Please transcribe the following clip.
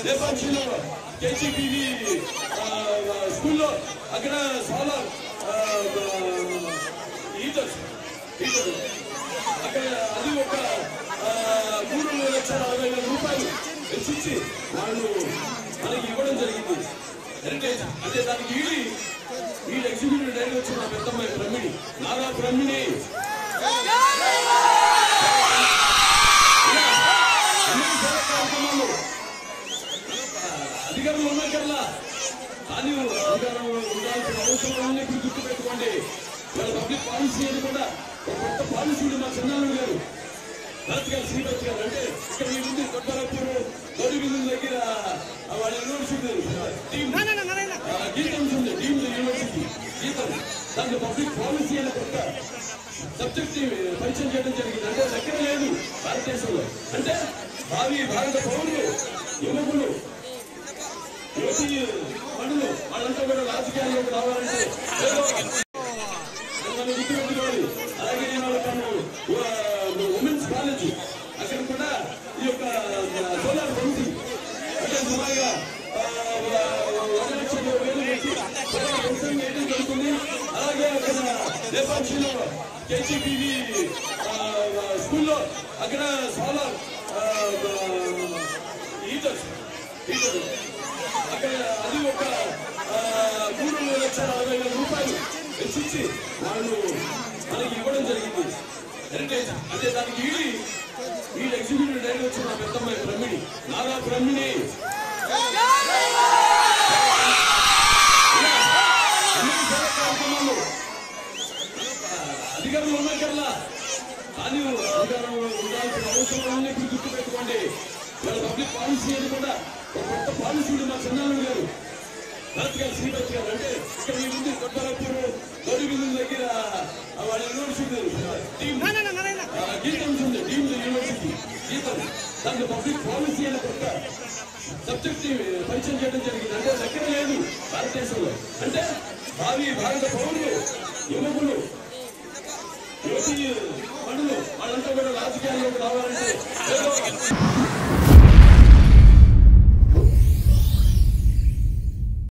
లేపాక్షిలో KGBV స్కూల్లో అక్కడ solar eaters eaters అక్కడ అది ఒక ఆ, మూడు లక్షల అరవై వేల రూపాయలు వెచ్చించి వాళ్ళు మనకి ఇవ్వడం జరిగింది హెరిటేజ్ అంటే దానికి ఈడి ఈ ఎగ్జిక్యూటివ్ డైరెక్టర్ వచ్చిన మా పెద్దమ్మాయి బ్రహ్మిణి నాగా బ్రహ్మిణి అన్ని సేవా కార్యక్రమాలు అధికారంలో ఉన్నాయి కదా కానీ అధికారంలో ఉండాల్సిన అవసరం ఉంది ఇప్పుడు గుర్తు పెట్టుకోండి వాళ్ళ పబ్లిక్ పాలసీ అని కూడా ఒక కొత్త పాలసీ ఉంది మా చిన్నారాయణ గారు భరత్ గారు శ్రీభరత్ గారు అంటే ఇక్కడ మీ ముందు కొత్తరాపూర్ గౌరీబిల్లు దగ్గర ఆ వాళ్ళ యూనివర్సిటీ టీమ్ గీతం ఉంది టీమ్ యూనివర్సిటీ గీతం దాంట్లో పబ్లిక్ పాలసీ అనే కొత్త సబ్జెక్ట్ పరిచయం చేయడం జరిగింది అంటే దగ్గర లేదు భారతదేశంలో అంటే భావి భారత పౌరులు యువకులు యువతి పనులు వాళ్ళంతా కూడా రాజకీయాల్లోకి రావాలంటే ఏదో మనం గుర్తుపెట్టుకోవాలి అలాగే నేను వాళ్ళను ఉమెన్స్ కాలేజ్ అక్కడ కూడా ఈ యొక్క సోలార్ పంపి అంటే సుమారుగా ఆ, ఒక లక్ష వేలు పెట్టి సోలార్ పంపిణీ చేయడం జరుగుతుంది అలాగే అక్కడ లేపాక్షిలో కేజీబీవి స్కూల్లో అక్కడ సోలార్ ఈటర్స్ ఈటర్స్ అక్కడ అది ఒక ఆ, మూడు లక్షల అరవై వేల రూపాయలు వెచ్చించి వాళ్ళు మనకి ఇవ్వడం జరిగింది హెరిటేజ్ అంటే దానికి ఈడి ఈ ఎగ్జిక్యూటివ్ డైరెక్టర్ వచ్చిన మా పెద్దమ్మాయి బ్రహ్మిణి నాగా బ్రహ్మిణి అన్ని సేవా కార్యక్రమాలు అధికారంలో ఉన్నాయి కదా కానీ అధికారంలో ఉండాల్సిన అవసరం ఉంది ఇప్పుడు గుర్తు పెట్టుకోండి వాళ్ళ పబ్లిక్ పాలసీ అని కూడా ఒక కొత్త పాలసీ ఉంది మా చిన్నారాయణ గారు భరత్ గారు శ్రీభరత్ గారు అంటే ఇక్కడ మీ ముందు కొత్తరాపూర్ గౌరీబిల్లు దగ్గర ఆ వాళ్ళ యూనివర్సిటీ టీమ్ గీతం ఉంది టీమ్ యూనివర్సిటీ గీతం దాంట్లో పబ్లిక్ పాలసీ అనే కొత్త సబ్జెక్ట్ పరిచయం చేయడం జరిగింది అంటే దగ్గర లేదు భారతదేశంలో అంటే భావి భారత పౌరులు యువకులు యువతి పనులు వాళ్ళంతా కూడా రాజకీయాల్లోకి రావాలంటే ఏదో